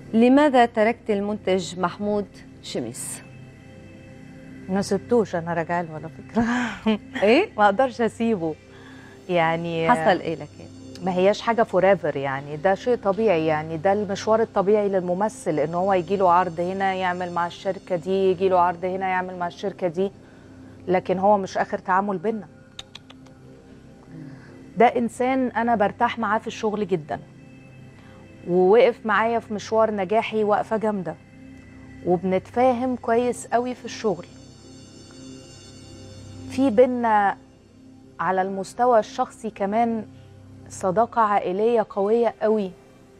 لماذا تركت المنتج محمود شمس؟ ما سبتوش انا راجعه له على فكره ايه؟ ما اقدرش اسيبه يعني حصل ايه لكن؟ ما هياش حاجه فوريفر يعني ده شيء طبيعي يعني ده المشوار الطبيعي للممثل ان هو يجي له عرض هنا يعمل مع الشركه دي يجي له عرض هنا يعمل مع الشركه دي لكن هو مش اخر تعامل بينا ده انسان انا برتاح معاه في الشغل جدا ووقف معايا في مشوار نجاحي وقفه جامده وبنتفاهم كويس قوي في الشغل في بينا على المستوى الشخصي كمان صداقة عائلية قوية قوي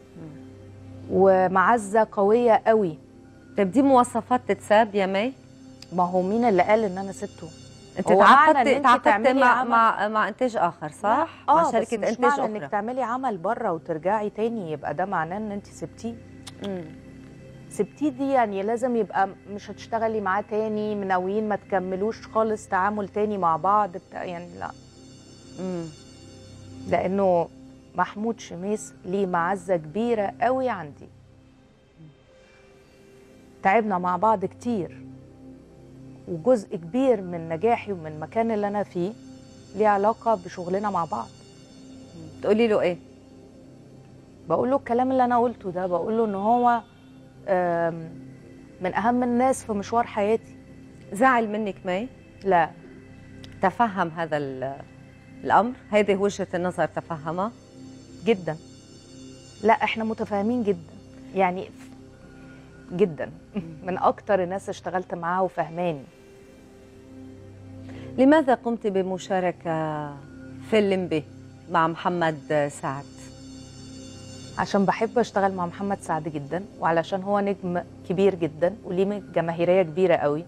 ومعزة قوية قوي طيب دي مواصفات تتساب يا مي؟ ما هو مين اللي قال ان انا سبته انت هو معنى إن تعاقدت أنت تعاقدت تعملي مع عمل- مع مع انتاج اخر صح؟ اه مع بس شركه مش انتاج معنى اخرى انك تعملي عمل بره وترجعي تاني يبقى ده معناه ان انت سبتيه مم. سبتيه دي يعني لازم يبقى مش هتشتغلي معاه تاني مناويين ما تكملوش خالص تعامل تاني مع بعض بتاع يعني لا مم. لانه محمود شميس ليه معزه كبيره قوي عندي تعبنا مع بعض كتير وجزء كبير من نجاحي ومن المكان اللي انا فيه ليه علاقه بشغلنا مع بعض تقولي له ايه؟ بقول له الكلام اللي انا قلته ده بقول له ان هو آم، من اهم الناس في مشوار حياتي زعل منك مي؟ لا تفهم هذا ال- الامر؟ هذه وجهه النظر تفهمها؟ جدا لا احنا متفاهمين جدا يعني ف- جدا من اكتر الناس اشتغلت معاها وفهماني لماذا قمت بمشاركه في اللمبي مع محمد سعد؟ عشان بحب اشتغل مع محمد سعد جدا وعلشان هو نجم كبير جدا وليه جماهيريه كبيره قوي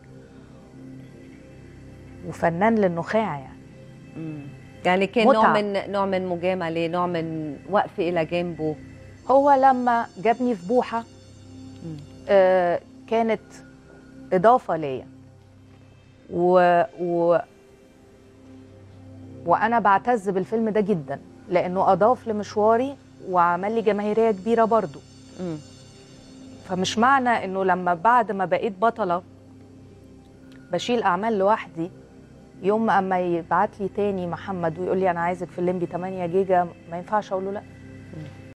وفنان للنخاع يعني يعني كان نوع متعة. من نوع من مجامله، نوع من وقفه الى جنبه هو لما جابني في بوحه آه كانت اضافه ليا و... و... وانا بعتز بالفيلم ده جدا لانه اضاف لمشواري وعمل لي جماهيريه كبيره برضو مم. فمش معنى انه لما بعد ما بقيت بطله بشيل اعمال لوحدي يوم اما يبعت لي تاني محمد ويقول لي انا عايزك في الليمبي 8 جيجا ما ينفعش اقول له لا